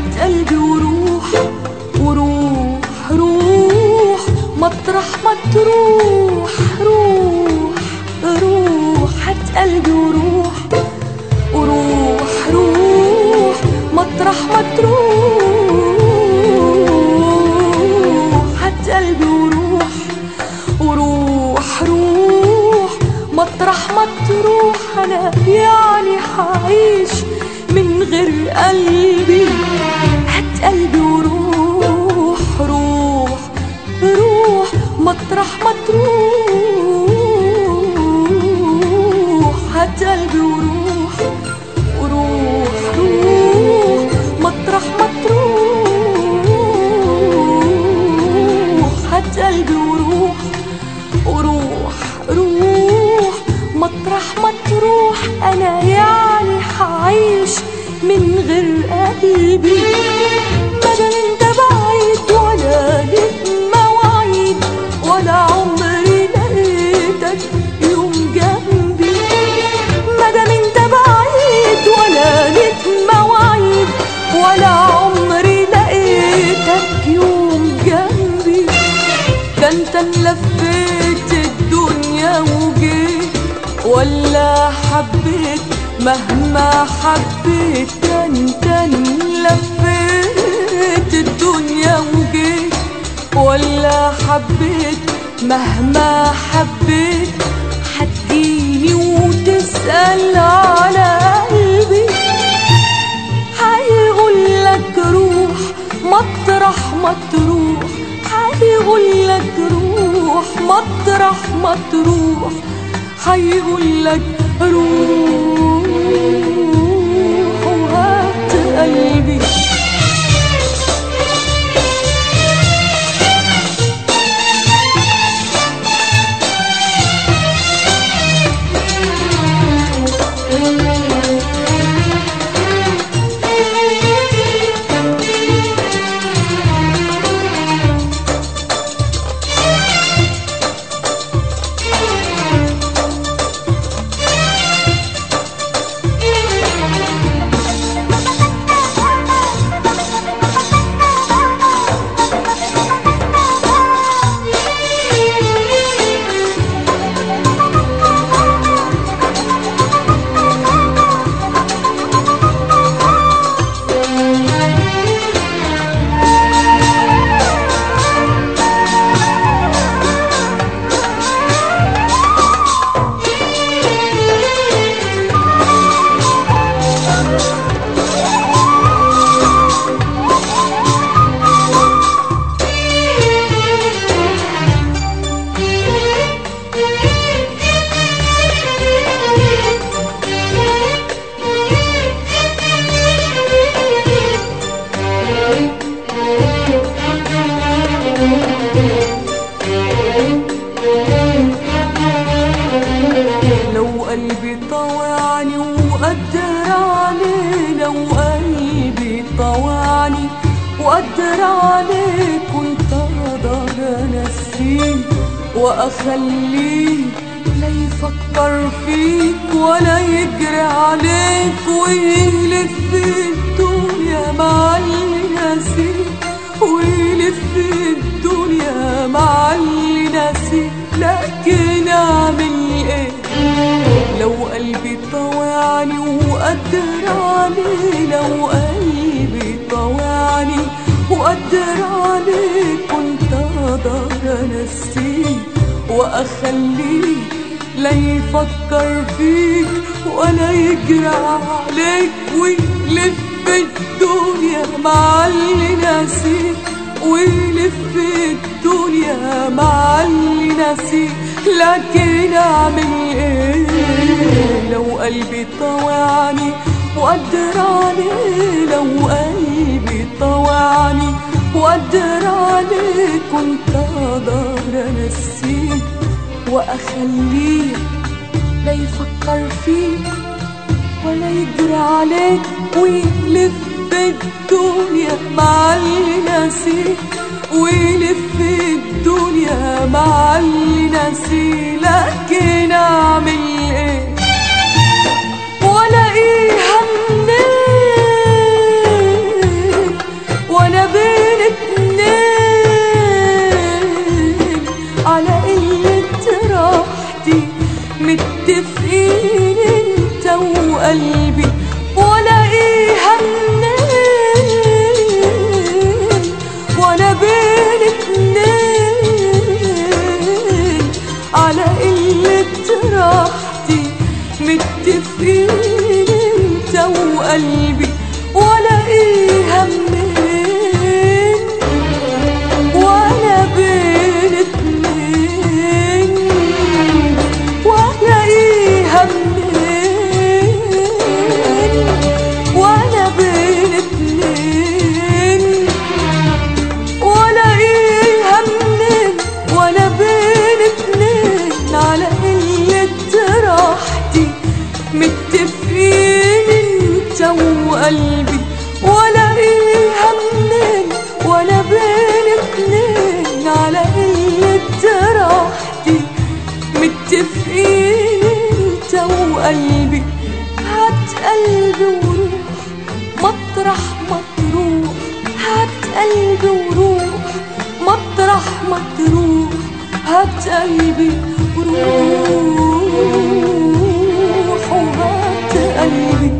هات قلبي وروح وروح روح مطرح ما تروح روح روح هات قلبي وروح وروح روح مطرح ما تروح هات قلبي وروح وروح روح مطرح ما تروح انا يعني حعيش من غير قلبي هات قلبي وروح روح روح مطرح ما تروح هات قلبي وروح وروح روح مطرح ما تروح هات قلبي وروح وروح روح مطرح ما تروح انا يعني حعيش من غير قلبي مادام انت بعيد ولا ليك مواعيد ولا عمري لقيتك يوم جنبي مادام انت بعيد ولا ليك مواعيد ولا عمري لقيتك يوم جنبي ده انت لفيت الدنيا وجيت ولا حبيت مهما حبيت ده انت لفيت الدنيا وجيت ولا حبيت مهما حبيت هتجيني وتسأل على قلبي هيقول لك روح مطرح ما تروح هيقول لك روح مطرح ما تروح هيقول لك روح وهات قلبي لو قلبي طوعني وقدر عليه لو قلبي طوعني وقدر عليه كنت اقدر انسيه واخليه لا يفكر فيك ولا يجري عليك ويلف الدنيا مع اللي ناسيك ويلف الدنيا مع اللي ناسيك لكن اعمل ايه لو قلبي طوعني وقدر عليه لو قلبي طوعني وقدر عليه كنت اقدر انسيه واخليه لا يفكر فيك ولا يجري عليك ويلف الدنيا مع اللي ناسيك ويلف الدنيا مع اللي ناسيك لكن اعمل ايه لو قلبي طوعني وقدر عليه لو قلبي طوعني وقدر عليه كنت اقدر انسيه واخليه لا يفكر فيك ولا يجري عليك ويلف الدنيا مع اللي ناسيك ويلف الدنيا مع اللي ناسيه لكن اعمل ايه والاقيها منين متفقين انت وقلبي ولا ايه همين ولا بين اتنين ولا ايه همين ولا بين اتنين ولا ايه همين ولا بين اتنين على قلة راحتي متفقين انت وقلبي ولا ايه همين ولا بين اتنين على قلة راحتي متفقين انت وقلبي هات قلبي وروح مطرح ما تروح هات قلبي وروح مطرح ما تروح هات قلبي وروح وهات قلبي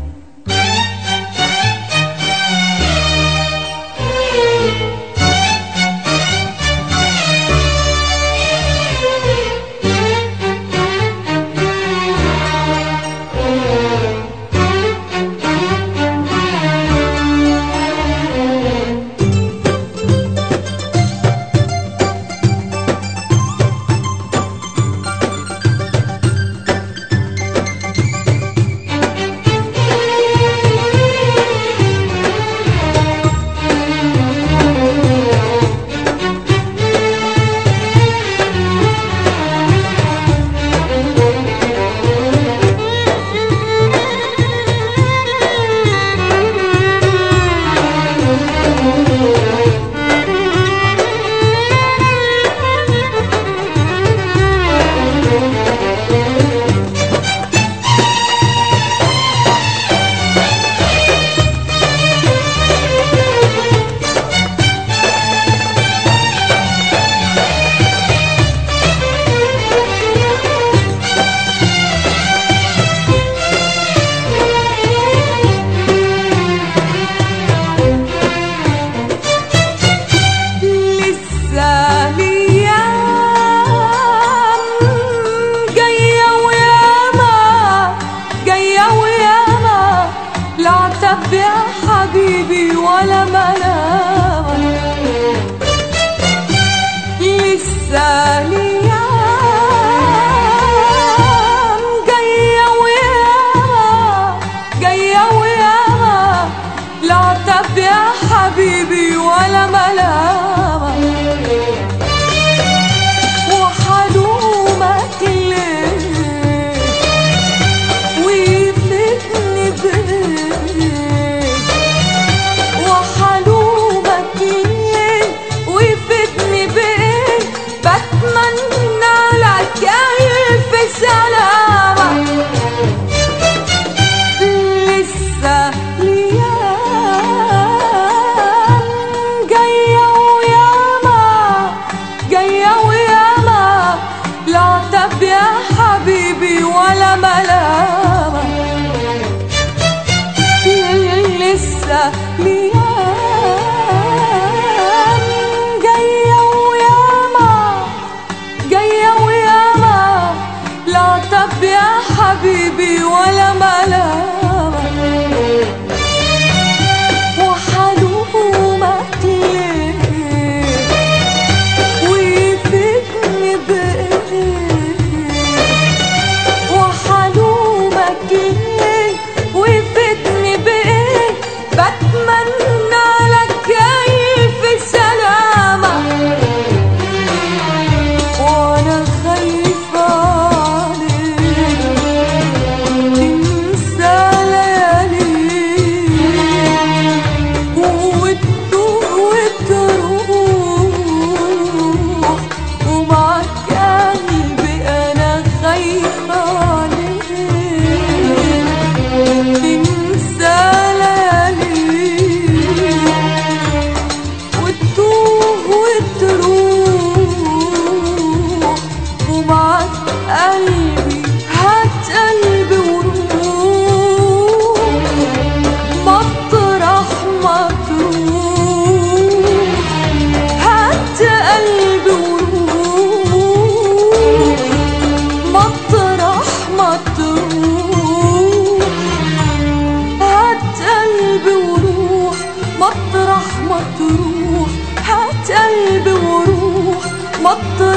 لسه ليام جاية وياما جاية وياما لا عتب يا حبيبي ولا ملامة لسه ليام جاية وياما جاية وياما لا عتب يا حبيبي ولا ملامة وحلومك ليه ويفلتني بيه وحلومك ليه ويفيدني بيه بتمنى لك ألف سلامة لسه ليام جاية وياما جاية وياما لا عتب يا حبيبي ولا ملامة لسه ليام جاية وياما جاية وياما لا عتب يا حبيبي ولا ملامة وحلومك ليه ويفيدني بإيه وحلومك ليه ويفيدني بإيه بتمنى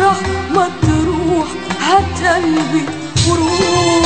مطرح ما تروح هات قلبي وروح